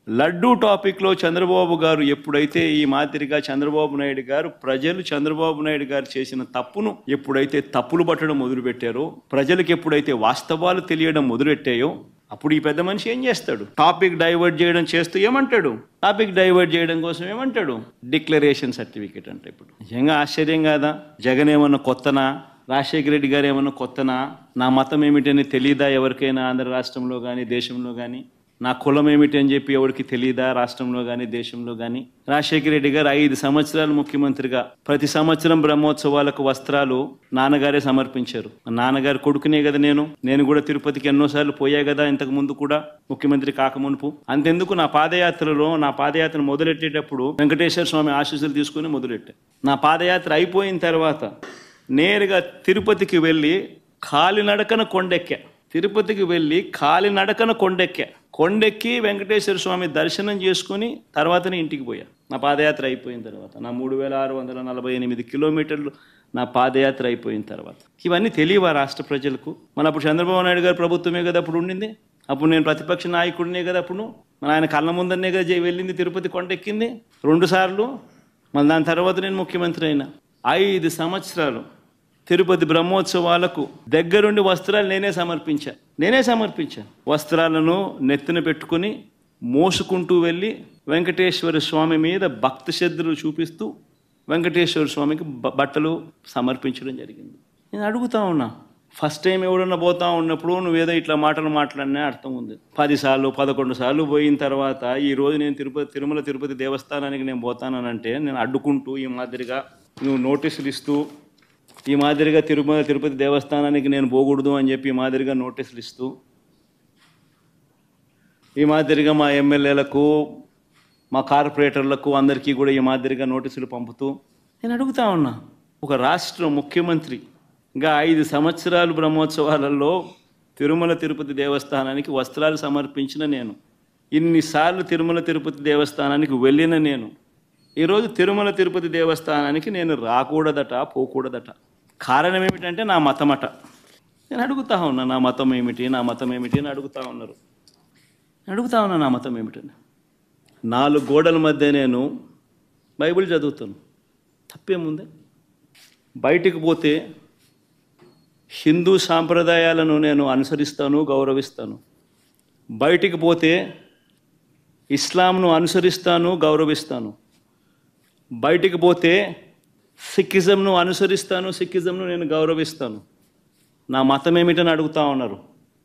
లడ్డూ టాపిక్లో చంద్రబాబు గారు ఎప్పుడైతే ఈ మాదిరిగా చంద్రబాబు నాయుడు గారు ప్రజలు చంద్రబాబు నాయుడు గారు చేసిన తప్పును ఎప్పుడైతే తప్పులు పట్టడం మొదలుపెట్టారో ప్రజలకు ఎప్పుడైతే వాస్తవాలు తెలియడం మొదలెట్టాయో అప్పుడు ఈ పెద్ద మనిషి ఏం చేస్తాడు టాపిక్ డైవర్ట్ చేయడం చేస్తూ ఏమంటాడు టాపిక్ డైవర్ట్ చేయడం కోసం ఏమంటాడు డిక్లరేషన్ సర్టిఫికేట్ అంటే ఇప్పుడు నిజంగా ఆశ్చర్యం కాదా జగన్ ఏమన్నా కొత్తనా రాజశేఖర రెడ్డి గారు ఏమన్నా కొత్తనా నా మతం ఏమిటని తెలియదా ఎవరికైనా ఆంధ్ర రాష్ట్రంలో కానీ దేశంలో కానీ నా కులం ఏమిటి అని చెప్పి ఎవరికి తెలియదా రాష్ట్రంలో కానీ దేశంలో కానీ రాజశేఖర రెడ్డి గారు ఐదు సంవత్సరాలు ముఖ్యమంత్రిగా ప్రతి సంవత్సరం బ్రహ్మోత్సవాలకు వస్త్రాలు నాన్నగారే సమర్పించారు మా నాన్నగారు కొడుకునే కదా నేను నేను కూడా తిరుపతికి ఎన్నోసార్లు పోయా కదా ఇంతకు ముందు కూడా ముఖ్యమంత్రి కాకమునుపు అంతెందుకు నా పాదయాత్రలో నా పాదయాత్ర మొదలెట్టేటప్పుడు వెంకటేశ్వర స్వామి ఆశీస్సులు తీసుకుని మొదలెట్టా నా పాదయాత్ర అయిపోయిన తర్వాత నేరుగా తిరుపతికి వెళ్ళి కాలినడకన కొండెక్కా తిరుపతికి వెళ్ళి కాలినడకన కొండెక్కా కొండెక్కి వెంకటేశ్వర స్వామి దర్శనం చేసుకుని తర్వాతనే ఇంటికి పోయా నా పాదయాత్ర అయిపోయిన తర్వాత నా మూడు వేల ఆరు వందల నలభై ఎనిమిది కిలోమీటర్లు నా పాదయాత్ర అయిపోయిన తర్వాత ఇవన్నీ తెలియవా రాష్ట్ర ప్రజలకు మన అప్పుడు చంద్రబాబు నాయుడు గారు ప్రభుత్వమే కదా అప్పుడు ఉండింది అప్పుడు నేను ప్రతిపక్ష నాయకుడినే కదా అప్పుడు మన ఆయన కళ్ళ ముందరనే కదా జై- వెళ్ళింది తిరుపతి కొండెక్కింది రెండు సార్లు మళ్ళీ దాని తర్వాత నేను ముఖ్యమంత్రి అయినా ఐదు సంవత్సరాలు తిరుపతి బ్రహ్మోత్సవాలకు దగ్గరుండి వస్త్రాలు నేనే సమర్పించా నేనే సమర్పించా వస్త్రాలను నెత్తిన పెట్టుకుని మోసుకుంటూ వెళ్ళి వెంకటేశ్వర స్వామి మీద భక్తి శ్రద్ధలు చూపిస్తూ వెంకటేశ్వర స్వామికి బ- బట్టలు సమర్పించడం జరిగింది నేను అడుగుతా ఉన్నా ఫస్ట్ టైం ఎవడన్నా పోతా ఉన్నప్పుడు నువ్వేదో ఇట్లా మాటలు మాట్లాడినా అర్థం ఉంది పది సార్లు పదకొండు సార్లు పోయిన తర్వాత ఈ రోజు నేను తిరుపతి తిరుమల తిరుపతి దేవస్థానానికి నేను పోతానంటే నేను అడ్డుకుంటూ ఈ మాదిరిగా నువ్వు నోటీసులు ఇస్తూ ఈ మాదిరిగా తిరుమల తిరుపతి దేవస్థానానికి నేను పోకూడదు అని చెప్పి ఈ మాదిరిగా నోటీసులు ఇస్తూ ఈ మాదిరిగా మా ఎమ్మెల్యేలకు మా కార్పొరేటర్లకు అందరికీ కూడా ఈ మాదిరిగా నోటీసులు పంపుతూ నేను అడుగుతా ఉన్నా ఒక రాష్ట్ర ముఖ్యమంత్రి ఇంకా ఐదు సంవత్సరాలు బ్రహ్మోత్సవాలలో తిరుమల తిరుపతి దేవస్థానానికి వస్త్రాలు సమర్పించిన నేను ఇన్నిసార్లు తిరుమల తిరుపతి దేవస్థానానికి వెళ్ళిన నేను ఈరోజు తిరుమల తిరుపతి దేవస్థానానికి నేను రాకూడదట పోకూడదట కారణం ఏమిటంటే నా మతమట నేను అడుగుతా ఉన్నా నా మతం ఏమిటి నా మతం ఏమిటి అని అడుగుతా ఉన్నారు నేను అడుగుతా ఉన్నా నా మతం ఏమిటని నాలుగు గోడల మధ్య నేను బైబిల్ చదువుతాను తప్పేముంది బయటికి పోతే హిందూ సాంప్రదాయాలను నేను అనుసరిస్తాను గౌరవిస్తాను బయటికి పోతే ఇస్లాంను అనుసరిస్తాను గౌరవిస్తాను బయటికి పోతే సిక్కిజంను అనుసరిస్తాను సిక్కిజంను నేను గౌరవిస్తాను నా మతం ఏమిటని అడుగుతా ఉన్నారు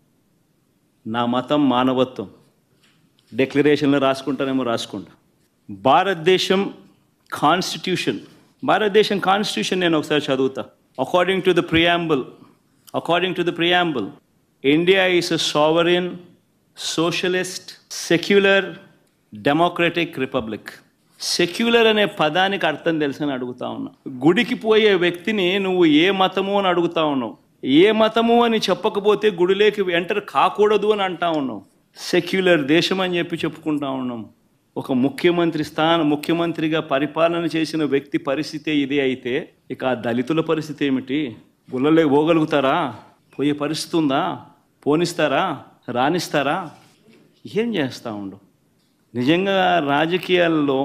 నా మతం మానవత్వం డిక్లరేషన్లో రాసుకుంటానేమో రాసుకుంటా భారతదేశం కాన్స్టిట్యూషన్ భారతదేశం కాన్స్టిట్యూషన్ నేను ఒకసారి చదువుతా according to the preamble according to the preamble India is a sovereign socialist secular democratic republic secular అనే పదానికి అర్థం తెలుసని అడుగుతా ఉన్నా గుడికి పోయే వ్యక్తిని నువ్వు ఏ మతము అని అడుగుతా ఉన్నావు ఏ మతము అని చెప్పకపోతే గుడిలోకి ఎంటర్ కాకూడదు అని అంటా ఉన్నావు సెక్యులర్ దేశం అని చెప్పి చెప్పుకుంటా ఉన్నాం ఒక ముఖ్యమంత్రి స్థానం ముఖ్యమంత్రిగా పరిపాలన చేసిన వ్యక్తి పరిస్థితే ఇదే అయితే ఇక ఆ దళితుల పరిస్థితి ఏమిటి గుళ్ళలే పోగలుగుతారా పోయే పరిస్థితి ఉందా పోనిస్తారా రాణిస్తారా ఏం చేస్తూ ఉండు నిజంగా రాజకీయాల్లో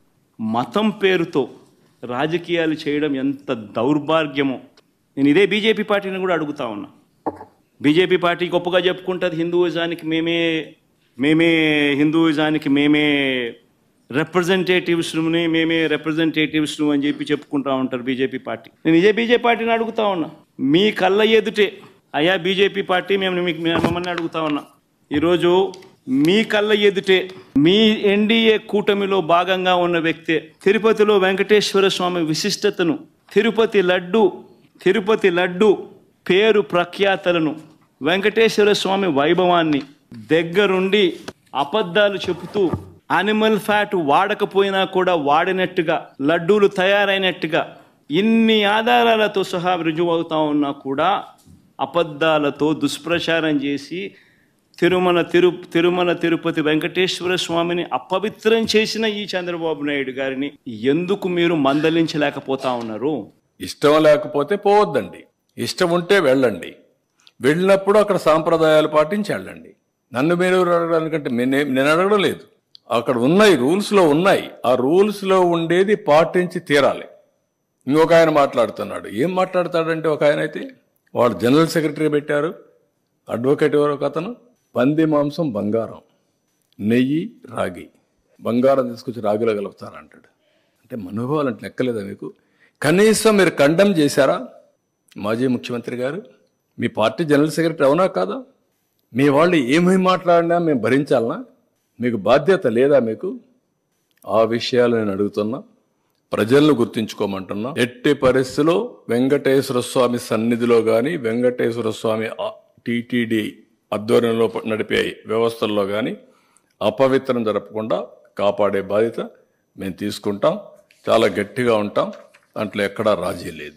మతం పేరుతో రాజకీయాలు చేయడం ఎంత దౌర్భాగ్యమో నేను ఇదే బీజేపీ పార్టీని కూడా అడుగుతా ఉన్నా బీజేపీ పార్టీ గొప్పగా చెప్పుకుంటుంది హిందూయిజానికి మేమే మేమే హిందూయిజానికి మేమే రిప్రజెంటేటివ్స్ని మేమే రిప్రజెంటేటివ్స్ అని చెప్పి చెప్పుకుంటా ఉంటారు బీజేపీ పార్టీ నేను ఇదే బీజేపీ పార్టీని అడుగుతా ఉన్నా మీ కళ్ళ ఎదుటే అయ్యా బీజేపీ పార్టీ మేము మీకు మేము మిమ్మల్ని అడుగుతా ఉన్నా ఈరోజు మీ కళ్ళ ఎదుటే మీ ఎన్డీఏ కూటమిలో భాగంగా ఉన్న వ్యక్తే తిరుపతిలో వెంకటేశ్వర స్వామి విశిష్టతను తిరుపతి లడ్డు తిరుపతి లడ్డు పేరు ప్రఖ్యాతలను వెంకటేశ్వర స్వామి వైభవాన్ని దగ్గరుండి అబద్ధాలు చెబుతూ అనిమల్ ఫ్యాట్ వాడకపోయినా కూడా వాడినట్టుగా లడ్డూలు తయారైనట్టుగా ఇన్ని ఆధారాలతో సహా రుజువు అవుతా ఉన్నా కూడా అబద్ధాలతో దుష్ప్రచారం చేసి తిరుమల తిరు తిరుమల తిరుపతి వెంకటేశ్వర స్వామిని అపవిత్రం చేసిన ఈ చంద్రబాబు నాయుడు గారిని ఎందుకు మీరు మందలించలేకపోతా ఉన్నారు ఇష్టం లేకపోతే పోవద్దండి ఇష్టం ఉంటే వెళ్ళండి వెళ్ళినప్పుడు అక్కడ సాంప్రదాయాలు పాటించి వెళ్ళండి నన్ను మీరు అడగడానికంటే నేనే- నేను అడగడం లేదు అక్కడ ఉన్నాయి రూల్స్లో ఉన్నాయి ఆ రూల్స్లో ఉండేది పాటించి తీరాలి ఇంకొక ఆయన మాట్లాడుతున్నాడు ఏం మాట్లాడతాడంటే ఒక ఆయన అయితే వాడు జనరల్ సెక్రటరీ పెట్టారు అడ్వకేట్ ఎవరు ఒక అతను పంది మాంసం బంగారం నెయ్యి రాగి బంగారం తీసుకొచ్చి రాగిలో కలుపుతారంటాడు అంటే మనోభావాలు అంటే లెక్కలేదా మీకు కనీసం మీరు కండెమ్ చేశారా మాజీ ముఖ్యమంత్రి గారు మీ పార్టీ జనరల్ సెక్రటరీ అవునా కాదా మీ వాళ్ళు ఏమేమి మాట్లాడినా మేము భరించాలనా మీకు బాధ్యత లేదా మీకు ఆ విషయాలు నేను అడుగుతున్నా ప్రజలను గుర్తించుకోమంటున్నా ఎట్టి పరిస్థితిలో వెంకటేశ్వర స్వామి సన్నిధిలో కానీ వెంకటేశ్వర స్వామి టీటీడీ ఆధ్వర్యంలో నడిపే వ్యవస్థల్లో కానీ అపవిత్రం జరపకుండా కాపాడే బాధ్యత మేము తీసుకుంటాం చాలా గట్టిగా ఉంటాం దాంట్లో ఎక్కడా రాజీ లేదు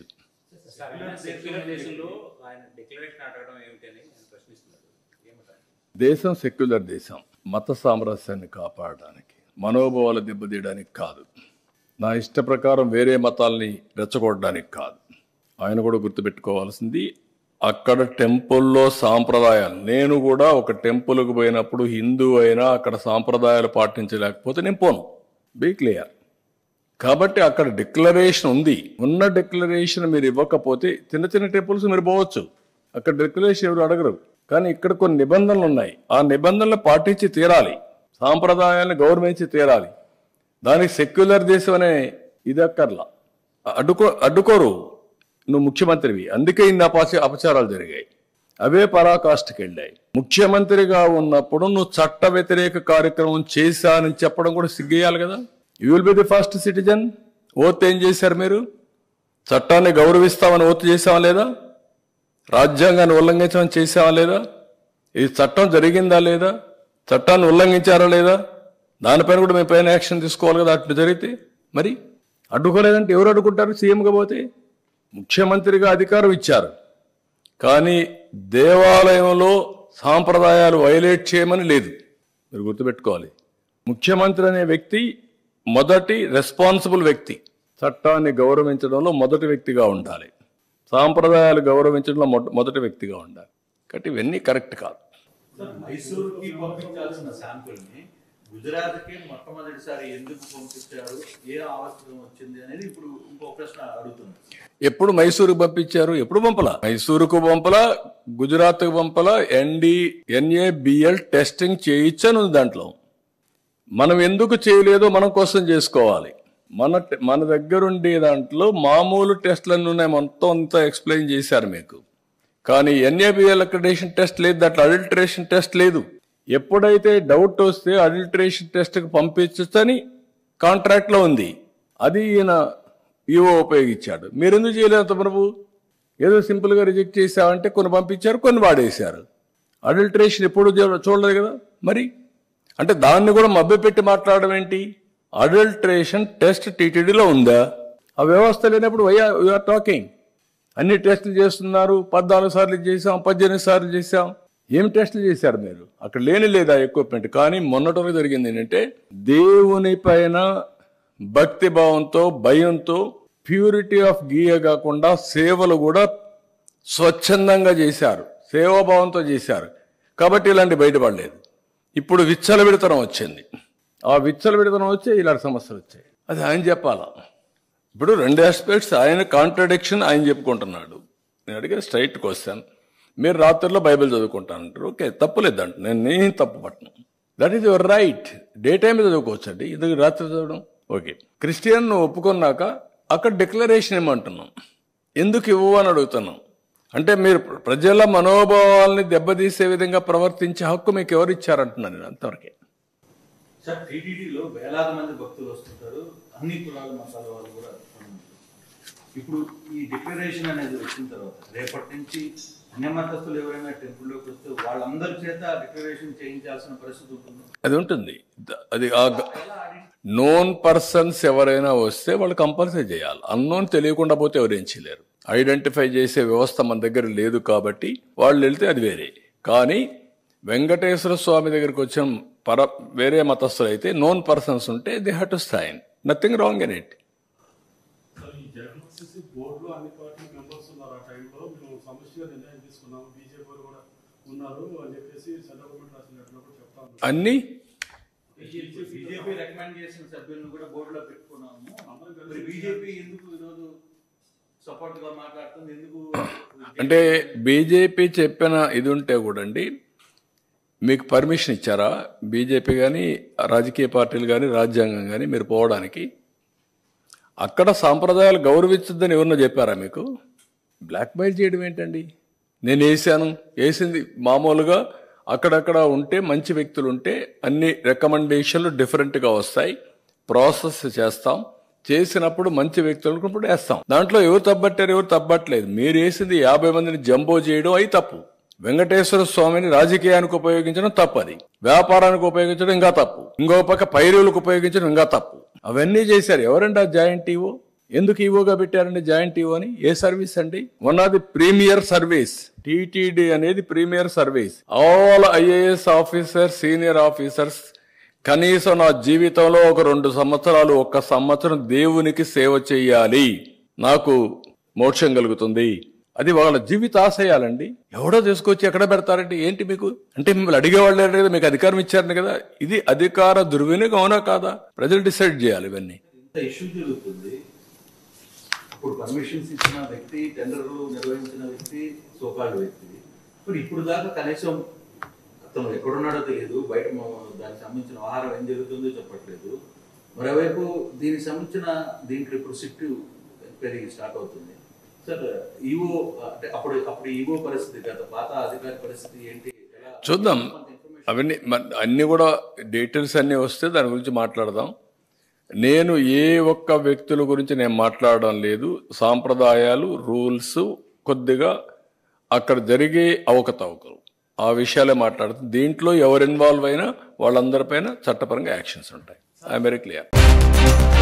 దేశంలో ఆయన డిక్లరేషన్ అడగడం ఏమిటని ఆయన ప్రశ్నిస్తున్నారు ఏమంటారు దేశం సెక్యులర్ దేశం మత సామరస్యాన్ని కాపాడడానికి మనోభావాలు దెబ్బతీయడానికి కాదు నా ఇష్ట ప్రకారం వేరే మతాల్ని రెచ్చగొట్టడానికి కాదు ఆయన కూడా గుర్తుపెట్టుకోవాల్సింది అక్కడ టెంపుల్లో సాంప్రదాయాలు నేను కూడా ఒక టెంపుల్కి పోయినప్పుడు హిందూ అయినా అక్కడ సాంప్రదాయాలు పాటించలేకపోతే నేను పోను బీ క్లియర్ కాబట్టి అక్కడ డిక్లరేషన్ ఉంది ఉన్న డిక్లరేషన్ మీరు ఇవ్వకపోతే చిన్న చిన్న టెంపుల్స్ మీరు పోవచ్చు అక్కడ డిక్లరేషన్ ఎవరు అడగరు కానీ ఇక్కడ కొన్ని నిబంధనలు ఉన్నాయి ఆ నిబంధనలు పాటించి తీరాలి సాంప్రదాయాలను గౌరవించి తీరాలి దానికి సెక్యులర్ దేశం అనే ఇది అక్కర్లా అడ్డుకో అడ్డుకోరు నువ్వు ముఖ్యమంత్రివి అందుకే ఇన్ని అపాచ అపచారాలు జరిగాయి అవే పరాకాష్ఠకి వెళ్ళాయి ముఖ్యమంత్రిగా ఉన్నప్పుడు నువ్వు చట్ట వ్యతిరేక కార్యక్రమం చేశానని చెప్పడం కూడా సిగ్గేయాలి కదా you will be the first citizen oath ఏం చేశారు మీరు చట్టాన్ని గౌరవిస్తామని ఓత్ చేసావా లేదా రాజ్యాంగాన్ని ఉల్లంఘించమని చేసావా లేదా ఈ చట్టం జరిగిందా లేదా చట్టాన్ని ఉల్లంఘించారా లేదా దానిపైన కూడా మీ పైన యాక్షన్ తీసుకోవాలి కదా అట్లు జరిగితే మరి అడ్డుకోలేదంటే ఎవరు అడ్డుకుంటారు సీఎంగా పోతే ముఖ్యమంత్రిగా అధికారం ఇచ్చారు కానీ దేవాలయంలో సాంప్రదాయాలు వైలేట్ చేయమని లేదు మీరు గుర్తుపెట్టుకోవాలి ముఖ్యమంత్రి అనే వ్యక్తి మొదటి రెస్పాన్సిబుల్ వ్యక్తి చట్టాన్ని గౌరవించడంలో మొదటి వ్యక్తిగా ఉండాలి సాంప్రదాయాలు గౌరవించడంలో మొద- మొదటి వ్యక్తిగా ఉండాలి కాబట్టి ఇవన్నీ కరెక్ట్ కాదు మైసూర్ కి పంపించాల్సిన శాంపుల్ ని గుజరాత్ కి మొట్టమొదటిసారి ఎందుకు పంపించారు ఏ ఆవశ్యకం వచ్చింది అనేది ఇప్పుడు ఇంకో ప్రశ్న అడుగుతున్నాను ఎప్పుడు మైసూరుకు పంపించారు ఎప్పుడు పంపలా మైసూరుకు పంపలా గుజరాత్కు పంపలా ఎన్డి ఎన్ఏబిఎల్ టెస్టింగ్ చేయించను దాంట్లో మనం ఎందుకు చేయలేదో మనం కోసం చేసుకోవాలి మన టె- మన దగ్గరుండే దాంట్లో మామూలు టెస్ట్లన్నీ ఉన్నాయి మొత్తం అంతా ఎక్స్ప్లెయిన్ చేశారు మీకు కానీ ఎన్ఏబిఎల్ అక్రిడేషన్ టెస్ట్ లేదు దాంట్లో అడల్టరేషన్ టెస్ట్ లేదు ఎప్పుడైతే డౌట్ వస్తే అడల్టరేషన్ టెస్ట్కి పంపించని కాంట్రాక్ట్లో ఉంది అది ఈయన ఈవో ఉపయోగించాడు మీరెందుకు చేయలేదు అంత ప్రభు ఏదో సింపుల్గా రిజెక్ట్ చేసామంటే కొన్ని పంపించారు కొన్ని వాడేశారు అడల్టరేషన్ ఎప్పుడు చూ- చూడలేదు కదా మరి అంటే దాన్ని కూడా మభ్యపెట్టి మాట్లాడడం ఏంటి అడల్టరేషన్ టెస్ట్ టీటీడీలో ఉందా ఆ వ్యవస్థ లేనప్పుడు వీఆర్ టాకింగ్ అన్ని టెస్టులు చేస్తున్నారు పద్నాలుగు సార్లు ఇది చేసాం పద్దెనిమిది సార్లు చేసాం ఏం టెస్టులు చేశారు మీరు అక్కడ లేని లేదా ఎక్విప్మెంట్ కానీ మొన్నటి వరకు జరిగింది ఏంటంటే దేవుని పైన భక్తి భావంతో భయంతో ప్యూరిటీ ఆఫ్ గీయ కాకుండా సేవలు కూడా స్వచ్ఛందంగా చేశారు సేవాభావంతో చేశారు కాబట్టి ఇలాంటి బయటపడలేదు ఇప్పుడు విచ్చలవిడతనం వచ్చింది ఆ విచ్చలవిడతనం వచ్చే ఇలాంటి సమస్యలు వచ్చాయి అది ఆయన చెప్పాలా ఇప్పుడు రెండు ఆస్పెక్ట్స్ ఆయన కాంట్రడిక్షన్ ఆయన చెప్పుకుంటున్నాడు నేను అడిగే స్ట్రైట్ క్వశ్చన్ మీరు రాత్రిలో బైబిల్ చదువుకుంటానంటారు ఓకే తప్పులేదు అంట నేను నేను తప్పు పట్టను that is your right day time చదువుకోవచ్చు అండి ఇది రాత్రి చదవడం ఓకే క్రిస్టియన్ నువ్వు ఒప్పుకున్నాక అక్కడ డిక్లరేషన్ ఏమంటున్నాం ఎందుకు ఇవ్వు అని అడుగుతున్నాం అంటే మీరు ప్రజల మనోభావాల్ని దెబ్బతీసే విధంగా ప్రవర్తించే హక్కు మీకు ఎవరు ఇచ్చారంటున్నాను నేను అంతవరకే సార్ టీటీడీలో వేలాది మంది భక్తులు వస్తుంటారు అన్ని కులాల మతాల వాళ్ళు కూడా ఉన్నారు. ఇప్పుడు ఈ డిక్లరేషన్ అనేది వచ్చిన తర్వాత రేపటి నుంచి అన్యమతస్తులు ఎవరైనా టెంపుల్లోకి వస్తే వాళ్ళందరి చేత డిక్లరేషన్ చేయించాల్సిన పరిస్థితి ఉంటుంది అది ఉంటుంది ద- అది నోన్ పర్సన్స్ ఎవరైనా వస్తే వాళ్ళు కంపల్సరీ చేయాలి అన్నోన్ తెలియకుండా పోతే ఎవరేం చేయలేరు ఐడెంటిఫై చేసే వ్యవస్థ మన దగ్గర లేదు కాబట్టి వాళ్ళు వెళ్తే అది వేరే కానీ వెంకటేశ్వర స్వామి దగ్గరికి వచ్చిన పర వేరే మతస్థులు అయితే నోన్ పర్సన్స్ ఉంటే they have to sign nothing wrong in it sir ఈ జెడ్పీసీసీ బోర్డులో అన్ని పార్టీ మెంబర్స్ ఉన్నారు ఆ టైంలో మేము సమస్యగా నిర్ణయం తీసుకున్నాం బీజేపీ వారు కూడా ఉన్నారు అని చెప్పేసి సెంట్రల్ గవర్నమెంట్ రాసిన లెటర్లో కూడా చెప్తా ఉన్నారు అన్ని బీజేపీ రికమెండ్ చేసిన సభ్యులను కూడా బోర్డులో పెట్టుకున్నాము మరి బీజేపీ ఎందుకు ఈరోజు సపోర్ట్ గా మాట్లాడుతుంది ఎందుకు అంటే బీజేపీ చెప్పిన ఇది ఉంటే కూడా అండి మీకు పర్మిషన్ ఇచ్చారా బీజేపీ కానీ రాజకీయ పార్టీలు కానీ రాజ్యాంగం కానీ మీరు పోవడానికి అక్కడ సాంప్రదాయాలు గౌరవించద్దని ఎవరన్నా చెప్పారా మీకు బ్లాక్మెయిల్ చేయడం ఏంటండి నేను వేసాను వేసింది మామూలుగా అక్కడక్కడ ఉంటే మంచి వ్యక్తులు ఉంటే అన్ని రికమెండేషన్లు డిఫరెంట్గా వస్తాయి ప్రాసెస్ చేస్తాం చేసినప్పుడు మంచి వ్యక్తులు ఉన్నప్పుడు వేస్తాం దాంట్లో ఎవరు తప్పట్టారు ఎవరు తప్పట్లేదు మీరు వేసింది యాభై మందిని జంబో చేయడం అయి తప్పు వెంకటేశ్వర స్వామిని రాజకీయానికి ఉపయోగించడం తప్పది వ్యాపారానికి ఉపయోగించడం ఇంకా తప్పు ఇంకో పక్క పైరువులకు ఉపయోగించడం ఇంకా తప్పు అవన్నీ చేశారు ఎవరండి ఆ జాయింట్ ఈవో ఎందుకు ఈవోగా పెట్టారండి జాయింట్ ఈవో అని ఏ సర్వీస్ అండి one of the premier service TTD అనేది premier service all IAS officer senior officers కనీసం నా జీవితంలో ఒక రెండు సంవత్సరాలు ఒక్క సంవత్సరం దేవునికి సేవ చేయాలి నాకు మోక్షం కలుగుతుంది అది వాళ్ళ జీవిత ఆశయాలండి ఎవడో తీసుకొచ్చి ఎక్కడ పెడతారండి ఏంటి మీకు అంటే మిమ్మల్ని అడిగేవాళ్ళు లేరు కదా మీకు అధికారం ఇచ్చారని కదా ఇది అధికార దుర్వినియోగం అవునా కాదా ప్రజలు డిసైడ్ చేయాలి ఇవన్నీ ఇంత ఇష్యూ జరుగుతుంది ఇప్పుడు పర్మిషన్స్ ఇచ్చిన వ్యక్తి టెండర్లు నిర్వహించిన వ్యక్తి సోకాల్డ్ వ్యక్తి ఇప్పుడు ఇప్పుడు దాకా కనీసం అతను ఎక్కడున్నాడో తెలియదు బయట మా- దానికి సంబంధించిన ఆహారం ఏం జరుగుతుందో చెప్పట్లేదు మరోవైపు దీనికి సంబంధించిన దీంట్లో ఇప్పుడు సిట్ ఎంక్వైరీ స్టార్ట్ అవుతుంది సార్ ఈవో అంటే అప్పుడు అప్పుడు ఈవో పరిస్థితి గత పాత అధికారి పరిస్థితి ఏంటి ఎలా చూద్దాం అవన్నీ మన- అన్ని కూడా డీటెయిల్స్ అన్నీ వస్తే దాని గురించి మాట్లాడదాం నేను ఏ ఒక్క వ్యక్తుల గురించి నేను మాట్లాడడం లేదు సాంప్రదాయాలు రూల్స్ కొద్దిగా అక్కడ జరిగే అవకతవకలు ఆ విషయాలే మాట్లాడుతాం దీంట్లో ఎవరు ఇన్వాల్వ్ అయినా వాళ్ళందరిపైన చట్టపరంగా యాక్షన్స్ ఉంటాయి ఐ వెరీ క్లియర్